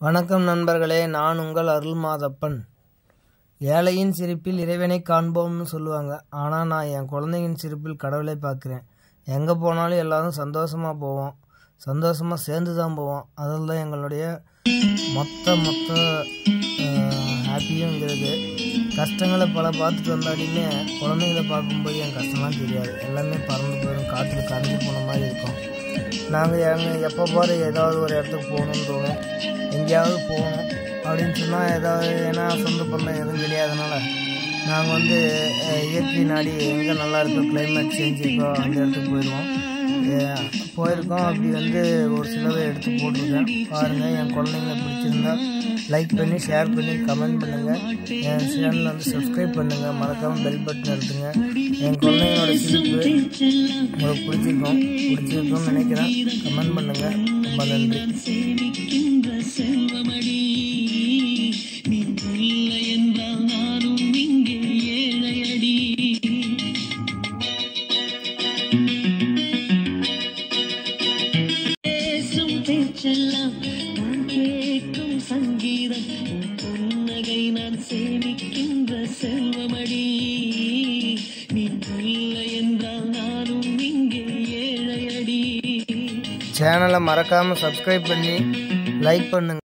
வணக்கம் நண்பர்களே நான் உங்கள் அருள்மாதப்பன் ஏழையின் சிரிப்பில் இறைவனை காண்போம்னு சொல்லுவாங்க ஆனால் நான் என் குழந்தையின் சிரிப்பில் கடவுளை பார்க்குறேன் எங்கே போனாலும் எல்லாரும் சந்தோஷமாக போவோம் சந்தோஷமாக சேர்ந்து தான் போவோம் அதில் தான் எங்களுடைய மொத்த மொத்த ஹாப்பியுங்கிறது கஷ்டங்களை பல பார்த்துட்டு வந்தாலுமே குழந்தைங்கள பார்க்கும்போது என் கஷ்டம்லாம் தெரியாது எல்லாமே பறந்து போயிடும் காற்றுல கரைஞ்சி போன மாதிரி இருக்கும் நாங்கள் எங்கள் எப்போ பாரு ஏதாவது ஒரு இடத்துக்கு போகணுன்னு தோணும் எங்கேயாவது போகணும் அப்படின்னு சொன்னால் ஏதாவது ஏன்னா சொந்த பந்தம் எதுவும் கிடையாதனால நாங்கள் வந்து அஹ், இயற்கை நாடி எங்கே நல்லா இருக்கோ கிளைமேட் சேஞ்ச் இருக்கோ அந்த இடத்துக்கு போயிடுவோம் அஹ், போயிருக்கோம் அப்படி வந்து ஒரு சிலதை எடுத்து போட்டிருக்கேன் பாருங்கள் என் குழந்தைங்கள பிடிச்சிருந்தா லைக் பண்ணி ஷேர் பண்ணி கமெண்ட் பண்ணுங்கள் என் சேனலை வந்து சப்ஸ்கிரைப் பண்ணுங்கள் மறக்காமல் பெல் பட்டன் எடுத்துங்க என் குழந்தைங்களோட சிரிப்பு உங்களுக்கு பிடிச்சிருக்கும் பிடிச்சிருக்கும்னு நினைக்கிறேன் கமெண்ட் பண்ணுங்கள் ரொம்ப நன்றி சேமிக்கின்ற செல்வமடி நீ இல்லை என்றால் நானும் இங்கே ஏழையடி பேசும் பேச்செல்லாம் நான் கேட்கும் சங்கீதம் உன் புன்னகை நான் சேமிக்கின்ற செல்வமடி நீ இல்லை என்றால் நானும் இங்கே ஏழையடி சேனலை மறக்காமல் சப்ஸ்கிரைப் பண்ணி லைக் பண்ணுங்கள்